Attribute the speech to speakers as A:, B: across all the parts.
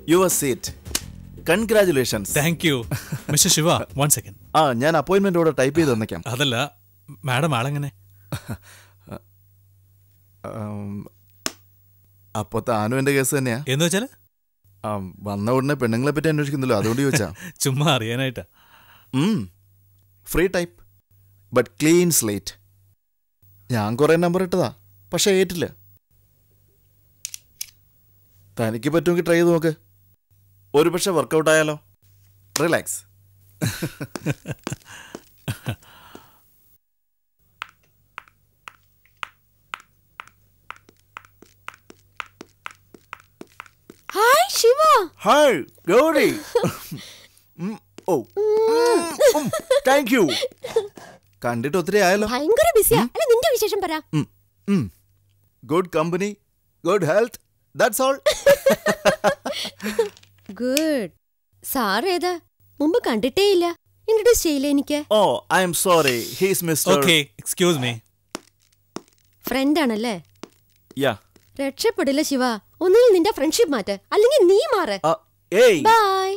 A: Your seat congratulations
B: thank you mister Shiva one second
A: ആ ഞാൻ അപ്പോയിന്റ്മെന്റോടെ type ചെയ്ത് തന്നേക്കാം
B: അതല്ല മാഡം ആളെങ്ങനെ
A: അപ്പൊ താനും എന്റെ കേസ് തന്നെയാ
B: എന്ന് വെച്ചാല്
A: ആ, വന്ന ഉടനെ പെണ്ണുങ്ങളെ പറ്റി അന്വേഷിക്കുന്നല്ലോ അതുകൊണ്ട് ചോദിച്ചാ
B: ചുമ്മാ അറിയാനായിട്ടാ
A: free type but clean slate ഞാൻ കുറെ നമ്പർ ഇട്ടതാ പക്ഷെ ഏറ്റില്ല തനിക്ക് പറ്റുമെങ്കിൽ ട്രൈ ചെയ്ത് നോക്ക് ഒരു പക്ഷെ വർക്കൗട്ട് ആയാലോ relax
C: hi Shiva
A: hi Gauri oh thank you കണ്ടിട്ട് ഒത്തിരി ആയല്ലോ
C: ഭയങ്കര ബിസിയാ അല്ല നിന്റെ വിശേഷം പറ
A: good company good health that's all
C: good sir ഏതാ മുമ്പ് കണ്ടിട്ടേ ഇല്ല ഇൻട്രൊഡ്യൂസ് ചെയ്യില്ല എനിക്ക്
A: oh I am sorry he's mister
B: okay excuse me
C: friend ആണല്ലേ
A: യാ
C: രക്ഷപ്പെടില്ല ശിവ ഒന്നുകിൽ നിന്റെ ഫ്രണ്ട്ഷിപ്പ് മാറ്റ് അല്ലെങ്കിൽ നീ മാറ്
A: ഏയ്
C: ബൈ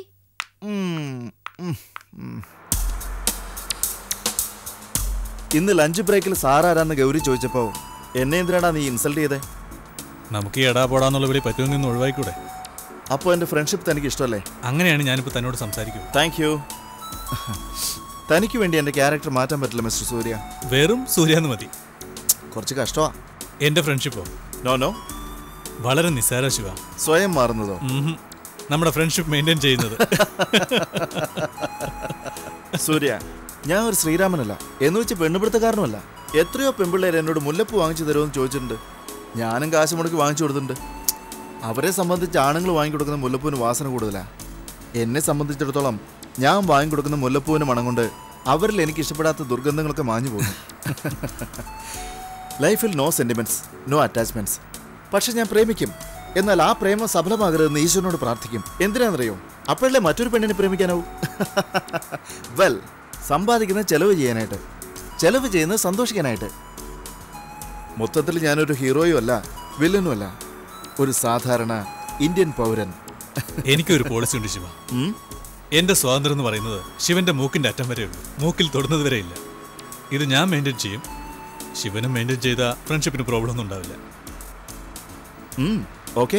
A: ഇന്ന് ലഞ്ച് ബ്രേക്കിൽ സാറാരാന്ന് ഗൗരി ചോദിച്ചപ്പോ എന്നെ എന്തിനാടാ നീ ഇൻസൾട്ട് ചെയ്തേ
B: നമുക്ക് ഈ എടാ പോടാന്നുള്ള വിളി പറ്റുമെങ്കിൽ ഒന്ന് ഒഴിവായിക്കൂടെ
A: അപ്പോൾ എന്റെ ഫ്രണ്ട്ഷിപ്പ് തനിക്ക് ഇഷ്ടമല്ലേ
B: അങ്ങനെയാണ് ഞാനിപ്പോൾ തന്നോട് സംസാരിക്കൂ
A: താങ്ക് യു തനിക്ക് വേണ്ടി എന്റെ ക്യാരക്ടർ മാറ്റാൻ പറ്റില്ല മിസ്റ്റർ സൂര്യ
B: വെറും സൂര്യാന്ന് മതി
A: കുറച്ച് കഷ്ടമാ
B: എന്റെ ഫ്രണ്ട്ഷിപ്പോ
A: നോ നോ
B: വളരെ നിസ്സാര ശിവ
A: സ്വയം മാറുന്നതോ
B: ഉംഹും. നമ്മുടെ ഫ്രണ്ട്ഷിപ്പ് മെയിൻറ്റെയിൻ ചെയ്യുന്നത്
A: സൂര്യ ഞാൻ ഒരു ശ്രീരാമനല്ല എന്ന് വെച്ച് പെണ്ണുപിടുത്തക്കാരനുമല്ല എത്രയോ പെൺപിള്ളേർ എന്നോട് മുല്ലപ്പൂ വാങ്ങിച്ചു തരുമെന്ന് ചോദിച്ചിട്ടുണ്ട് ഞാനും കാശ് മുടക്കി വാങ്ങിച്ചു കൊടുത്തിട്ടുണ്ട് അവരെ സംബന്ധിച്ച് ആണുങ്ങൾ വാങ്ങിക്കൊടുക്കുന്ന മുല്ലപ്പൂവിന് വാസന കൂടുതലാ എന്നെ സംബന്ധിച്ചിടത്തോളം ഞാൻ വാങ്ങിക്കൊടുക്കുന്ന മുല്ലപ്പൂവിന് മണം കൊണ്ട് അവരിൽ എനിക്ക് ഇഷ്ടപ്പെടാത്ത ദുർഗന്ധങ്ങളൊക്കെ മാഞ്ഞു പോകുന്നു ലൈഫിൽ നോ സെന്റിമെന്റ്സ് നോ അറ്റാച്ച്മെന്റ്സ് പക്ഷെ ഞാൻ പ്രേമിക്കും എന്നാൽ ആ പ്രേമം സഫലമാകരുതെന്ന് ഈശ്വരനോട് പ്രാർത്ഥിക്കും എന്തിനാണെന്നറിയോ അപ്പോഴല്ലേ മറ്റൊരു പെണ്ണിനെ പ്രേമിക്കാനാവൂ വെൽ സമ്പാദിക്കുന്നത് ചെലവ് ചെയ്യാനായിട്ട് ചെലവ് ചെയ്യുന്നത് സന്തോഷിക്കാനായിട്ട് മൊത്തത്തിൽ ഞാനൊരു ഹീറോയും അല്ല വില്ലനും അല്ല ഒരു സാധാരണ ഇന്ത്യൻ പൗരൻ
B: എനിക്കൊരു പോളിസി ഉണ്ട് ശിവ എന്റെ സ്വാതന്ത്ര്യം എന്ന് പറയുന്നത് ശിവന്റെ മൂക്കിന്റെ അറ്റം വരെ ഉള്ളൂ മൂക്കിൽ തൊടുന്നത് വരെ ഇല്ല ഇത് ഞാൻ മെയിൻറ്റെയിൻ ചെയ്യും ശിവനും മെയിൻറ്റെയിൻ ചെയ്ത ഫ്രണ്ട്ഷിപ്പിന് പ്രോബ്ലം ഒന്നും ഉണ്ടാവില്ല
A: ഓക്കെ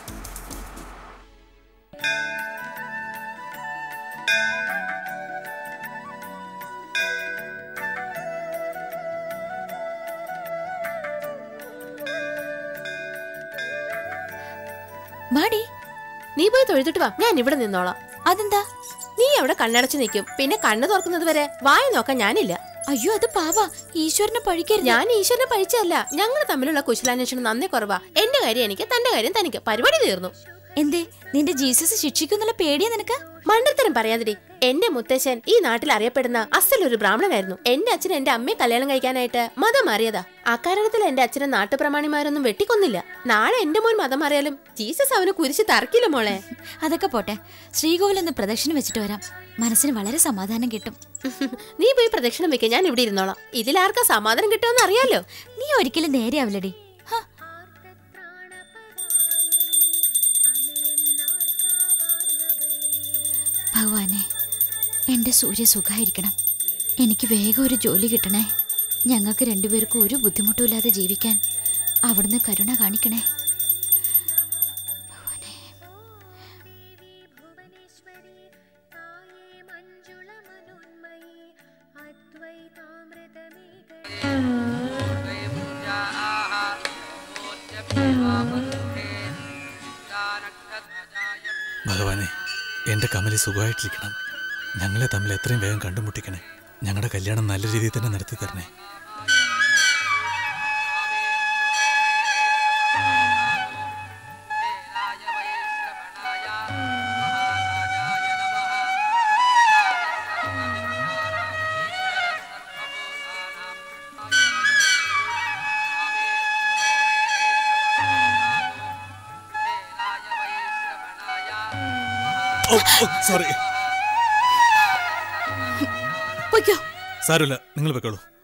D: മാടി
C: നീ പോയി തൊഴുതിട്ട് വാ ഞാൻ ഇവിടെ നിന്നോളാം
D: അതെന്താ
C: നീ അവിടെ കണ്ണടച്ചു നിൽക്കും പിന്നെ കണ്ണ് തുറക്കുന്നത് വരെ വായ നോക്കാൻ ഞാനില്ല
D: അയ്യോ അത് പാവാ ഈശ്വരനെ പഴിക്കരുത്
C: ഞാൻ ഈശ്വരനെ പഴിച്ചല്ല ഞങ്ങൾ തമ്മിലുള്ള കുശലാന്വേഷണം നന്ദി കുറവാ എന്റെ കാര്യം എനിക്ക് തന്റെ കാര്യം തനിക്ക് പരിപാടി തീർന്നു
D: എന്തേ നിന്റെ ജീസസ് ശിക്ഷിക്കുന്നുള്ള പേടിയാ നിനക്ക്
C: മണ്ടത്തരം പറയാതിരി എന്റെ മുത്തശ്ശൻ ഈ നാട്ടിൽ അറിയപ്പെടുന്ന അസലൊരു ബ്രാഹ്മണനായിരുന്നു എന്റെ അച്ഛൻ എന്റെ അമ്മയെ കല്യാണം കഴിക്കാനായിട്ട് മതം മാറിയതാ അക്കാരണത്തിൽ എന്റെ അച്ഛനെ നാട്ടുപ്രമാണിമാരൊന്നും വെട്ടിക്കൊന്നില്ല നാളെ എന്റെ മോൻ മതം മാറിയാലും ജീസസ് അവന് കുരിശ് തറക്കില്ല മോളെ
D: അതൊക്കെ പോട്ടെ ശ്രീകോവിലൊന്ന് പ്രദക്ഷിണം വെച്ചിട്ട് വരാം മനസ്സിന് വളരെ സമാധാനം കിട്ടും
C: നീ പോയി പ്രദക്ഷിണം വെക്ക ഞാൻ ഇവിടെ ഇരുന്നോളാം ഇതിലാർക്കാ സമാധാനം കിട്ടുമെന്ന് അറിയാലോ
D: നീ ഒരിക്കലും നേരെയാവില്ലടി ഹ. ഭഗവാനെ എൻ്റെ സൂര്യ സുഖമായിരിക്കണം എനിക്ക് വേഗം ഒരു ജോലി കിട്ടണേ ഞങ്ങൾക്ക് രണ്ടുപേർക്കും ഒരു ബുദ്ധിമുട്ടുമില്ലാതെ ജീവിക്കാൻ അവിടുന്ന് കരുണ കാണിക്കണേ
B: ഭഗവാനെ എന്റെ കമലി സുഖമായിട്ടിരിക്കണം ഞങ്ങളെ തമ്മിൽ എത്രയും വേഗം കണ്ടുമുട്ടിക്കണേ ഞങ്ങളുടെ കല്യാണം നല്ല രീതിയിൽ തന്നെ നടത്തി തരണേ സോറി
D: പൊയ്ക്കോ
B: സാരമില്ല നിങ്ങൾ വെക്കോളൂ